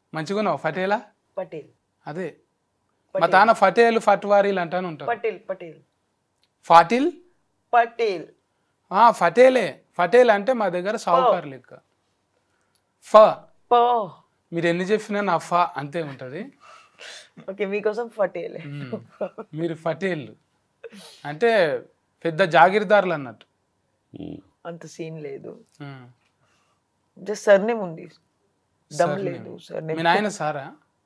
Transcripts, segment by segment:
మంచిగున్నావు ఫటేలా పటేల్ అదే మా తాన ఫటేల్ ఫట్వారీలు అంటాను ఉంటారు పటేల్ పటేల్ ఫాటిల్ పటేల్ ఆ, ఫటేలే ఫటేల్ అంటే మా దగ్గర సావుకారు లెక్క ఫ పో మీరు ఎన్ని చెప్పినా నా ఫ అంతే ఉంటుంది ఓకే మీకోసం పటేల్ మీరు ఫటేల్ అంటే పెద్ద జాగీర్దారులు అన్నట్టు అంత సీన్ లేదు ఉమ్. జస్ట్ సర్నేమ్ ఉంది దమ్ Surname. లేదు సర్నేమ్ మీ నాయన సారా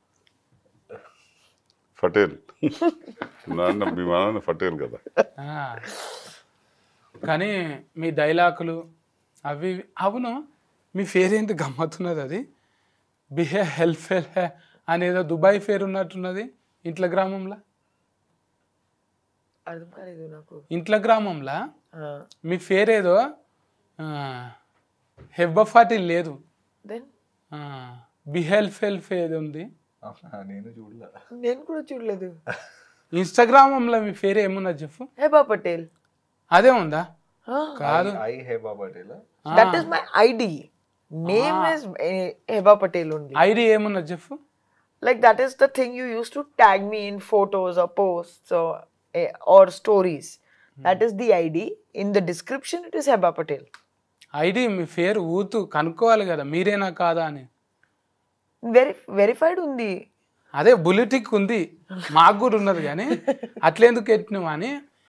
పటేల్ నాన్న మీ నాన్న పటేల్ కదా ఆ. కానీ మీ డైలాగులు అవి ఇవి- అవును మీ ఫేర్ ఏంటి గమ్మత్తున్నది అది బిహే హెల్ప్ హెల్ అనేదో దుబాయ్ ఫేర్ ఉన్నట్టున్నది ఇంట్ల గ్రామంలో అర్థం కాలేదు నాకు ఇంట్ల గ్రామంలో Ah, మీ ఫేర్ ఏదో హెబ్బఫాటి లేదు దెన్ బిహెల్ఫ్ హెల్ఫ్ ఏదో ఉంది అవునా నేను చూడలే నేను కూడా చూడలేదు ఇన్స్టాగ్రామంలో మీ పేరు ఏమున్నది చెప్పు హేబా పటేల్ అదే ఉందా కాదు ఐ హే బాబాటేలా that is my ID name is Heba Patel only ID ఏమున్నది చెప్పు like that is the thing you used to tag me in photos or posts or eh, or stories that is the id in the description it is heba patel ID మీ పేరు ఊతు కనుక్కోవాలి కదా మీరేనా కాదా అని Veri- verified ఉంది అదే బులిటిక్ ఉంది మాకు కూడా ఉన్నది కానీ అట్లెందుకు ఎట్టినావు అని